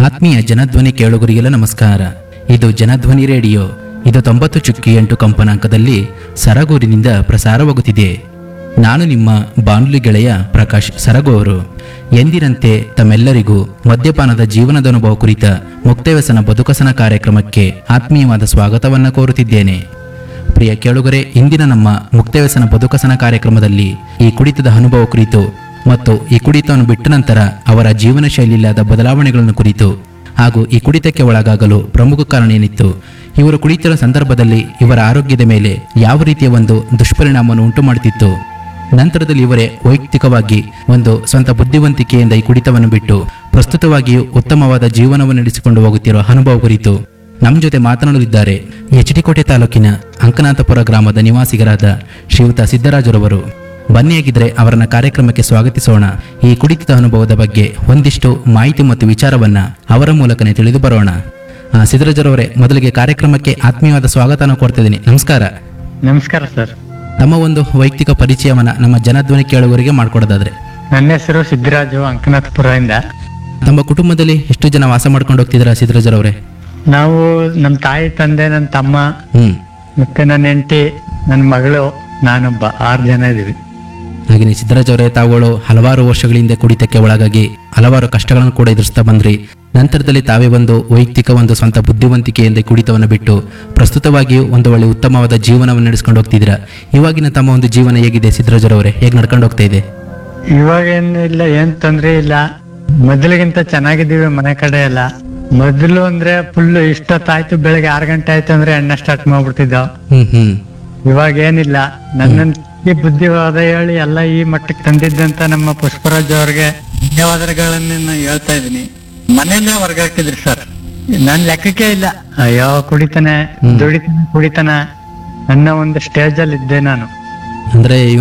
ಆತ್ಮೀಯ ಜನಧ್ವನಿ ಕೇಳುಗರಿಗೆಲ್ಲ ನಮಸ್ಕಾರ ಇದು ಜನಧ್ವನಿ ರೇಡಿಯೋ ಇದು ತೊಂಬತ್ತು ಚುಕ್ಕಿ ಎಂಟು ಕಂಪನಾಂಕದಲ್ಲಿ ಸರಗೂರಿನಿಂದ ಪ್ರಸಾರವಾಗುತ್ತಿದೆ ನಾನು ನಿಮ್ಮ ಬಾನುಲಿ ಗೆಳೆಯ ಪ್ರಕಾಶ್ ಸರಗೂರು ಎಂದಿನಂತೆ ತಮ್ಮೆಲ್ಲರಿಗೂ ಮದ್ಯಪಾನದ ಜೀವನದ ಅನುಭವ ಕುರಿತ ಮುಕ್ತವ್ಯಸನ ಬದುಕಸನ ಕಾರ್ಯಕ್ರಮಕ್ಕೆ ಆತ್ಮೀಯವಾದ ಸ್ವಾಗತವನ್ನು ಕೋರುತ್ತಿದ್ದೇನೆ ಪ್ರಿಯ ಕೇಳುಗರೆ ಇಂದಿನ ನಮ್ಮ ಮುಕ್ತವ್ಯಸನ ಬದುಕಸನ ಕಾರ್ಯಕ್ರಮದಲ್ಲಿ ಈ ಕುಡಿತದ ಅನುಭವ ಕುರಿತು ಮತ್ತು ಈ ಕುಡಿತವನ್ನು ಬಿಟ್ಟ ನಂತರ ಅವರ ಜೀವನ ಶೈಲಿಯಿಲ್ಲದ ಬದಲಾವಣೆಗಳನ್ನು ಕುರಿತು ಹಾಗೂ ಈ ಕುಡಿತಕ್ಕೆ ಒಳಗಾಗಲು ಪ್ರಮುಖ ಕಾರಣ ಏನಿತ್ತು ಇವರು ಕುಡಿತಿರುವ ಸಂದರ್ಭದಲ್ಲಿ ಇವರ ಆರೋಗ್ಯದ ಮೇಲೆ ಯಾವ ರೀತಿಯ ಒಂದು ದುಷ್ಪರಿಣಾಮವನ್ನು ಉಂಟು ಮಾಡುತ್ತಿತ್ತು ನಂತರದಲ್ಲಿ ಇವರೇ ವೈಯಕ್ತಿಕವಾಗಿ ಒಂದು ಸ್ವಂತ ಬುದ್ಧಿವಂತಿಕೆಯಿಂದ ಈ ಕುಡಿತವನ್ನು ಬಿಟ್ಟು ಪ್ರಸ್ತುತವಾಗಿಯೂ ಉತ್ತಮವಾದ ಜೀವನವನ್ನು ನಡೆಸಿಕೊಂಡು ಹೋಗುತ್ತಿರುವ ಅನುಭವ ಕುರಿತು ನಮ್ಮ ಜೊತೆ ಮಾತನಾಡಲಿದ್ದಾರೆ ಎಚ್ ಡಿ ಕೋಟೆ ತಾಲೂಕಿನ ಅಂಕನಾಥಪುರ ಗ್ರಾಮದ ನಿವಾಸಿಗರಾದ ಶ್ರೀಯುತ ಸಿದ್ದರಾಜರವರು ಬನ್ನಿಯಾಗಿದ್ರೆ ಅವರನ್ನ ಕಾರ್ಯಕ್ರಮಕ್ಕೆ ಸ್ವಾಗತಿಸೋಣ ಈ ಕುಡಿತದ ಅನುಭವದ ಬಗ್ಗೆ ಒಂದಿಷ್ಟು ಮಾಹಿತಿ ಮತ್ತು ವಿಚಾರವನ್ನ ಅವರ ಮೂಲಕನೇ ತಿಳಿದು ಬರೋಣ ಆ, ಸಿದ್ದರಾಜರವರೇ ಮೊದಲಿಗೆ ಕಾರ್ಯಕ್ರಮಕ್ಕೆ ಆತ್ಮೀಯವಾದ ಸ್ವಾಗತನ ಕೊಡ್ತಿದ್ದೀನಿ ನಮಸ್ಕಾರ ನಮಸ್ಕಾರ ಸರ್ ತಮ್ಮ ಒಂದು ವೈಯಕ್ತಿಕ ಪರಿಚಯವನ್ನ ನಮ್ಮ ಜನಧ್ವನಿ ಕೇಳುವವರಿಗೆ ಮಾಡ್ಕೊಡೋದಾದ್ರೆ ನನ್ನ ಹೆಸರು ಸಿದ್ದರಾಜು ಅಂಕನಾಥಪುರದಿಂದ ತಮ್ಮ ಕುಟುಂಬದಲ್ಲಿ ಎಷ್ಟು ಜನ ವಾಸ ಮಾಡ್ಕೊಂಡು ಹೋಗ್ತಿದ್ದೀರಾ ಸಿದ್ದರಾಜರವರೇ ನಾವು ನಮ್ಮ ತಾಯಿ ತಂದೆ ನನ್ನ ತಮ್ಮ ಹ್ಮ್ ಮತ್ತೆ ನನ್ನ ಹೆಂಡತಿ ನನ್ನ ಮಗಳು ನಾನೊಬ್ಬ ಆರು ಜನ ಇದೀವಿ ಹಾಗೆಯೇ ಸಿದ್ದರಾಜ್ ಅವರೇ ತಾವುಗಳು ಹಲವಾರು ವರ್ಷಗಳ ಹಿಂದೆ ಕುಡಿತಕ್ಕೆ ಒಳಗಾಗಿ ಹಲವಾರು ಕಷ್ಟಗಳನ್ನು ಕೂಡ ಎದುರಿಸ್ತಾ ಬಂದ್ರಿ ನಂತರದಲ್ಲಿ ತಾವೇ ಒಂದು ವೈಯಕ್ತಿಕ ಒಂದು ಸ್ವಂತ ಬುದ್ಧಿವಂತಿಕೆಯಿಂದ ಈ ಕುಡಿತವನ್ನು ಬಿಟ್ಟು ಪ್ರಸ್ತುತವಾಗಿಯೂ ಒಂದು ಒಳ್ಳೆ ಉತ್ತಮವಾದ ಜೀವನವನ್ನು ನಡೆಸ್ಕೊಂಡು ಹೋಗ್ತಿದ್ದೀರಾ ಇವಾಗಿನ ತಮ್ಮ ಒಂದು ಜೀವನ ಹೇಗಿದೆ ಸಿದ್ದರಾಜ್ ಅವರೇ ಹೇಗೆ ನಡ್ಕೊಂಡು ಹೋಗ್ತಾ ಇದೆ ಇವಾಗ ಏನಿಲ್ಲ ಏನ್ ತೊಂದ್ರೆ ಇಲ್ಲ ಮೊದಲಿಗಿಂತ ಚೆನ್ನಾಗಿದ್ದೀವಿ ಮನೆ ಕಡೆ ಎಲ್ಲ ಮೊದಲು ಅಂದ್ರೆ ಫುಲ್ ಇಷ್ಟೊತ್ತಾಯ್ತು ಬೆಳಗ್ಗೆ ಆರು ಗಂಟೆ ಆಯ್ತು ಅಂದ್ರೆ ಎಣ್ಣೆ ಸ್ಟಾರ್ಟ್ ಮಾಡ್ಬಿಡ್ತಿದ್ದೋ ಹ್ಮ್ ಹ್ಮ್ ಇವಾಗ ಏನಿಲ್ಲ ನನ್ನ ಈ ಬುದ್ಧಿವಾದ ಹೇಳಿ ಎಲ್ಲ ಈ ಮಟ್ಟಕ್ಕೆ ತಂದಿದ್ದಂತ ನಮ್ಮ ಪುಷ್ಪರಾಜ್ ಅವ್ರಿಗೆ ಧನ್ಯವಾದಗಳನ್ನ ನಾನು ಹೇಳ್ತಾ ಇದೀನಿ ಮನೆಯಲ್ಲೇ ಹೊರಗಾಕ್ತಿದ್ರಿ ಸರ್ ನನ್ ಲೆಕ್ಕಕ್ಕೆ ಇಲ್ಲ ಅಯ್ಯೋ ಕುಡಿತಾನೆ ದುಡಿತಾನೆ ಕುಡಿತಾನ ನನ್ನ ಒಂದು ಸ್ಟೇಜ್ ಅಲ್ಲಿ ಇದ್ದೆ ನಾನು ಅಂದ್ರೆ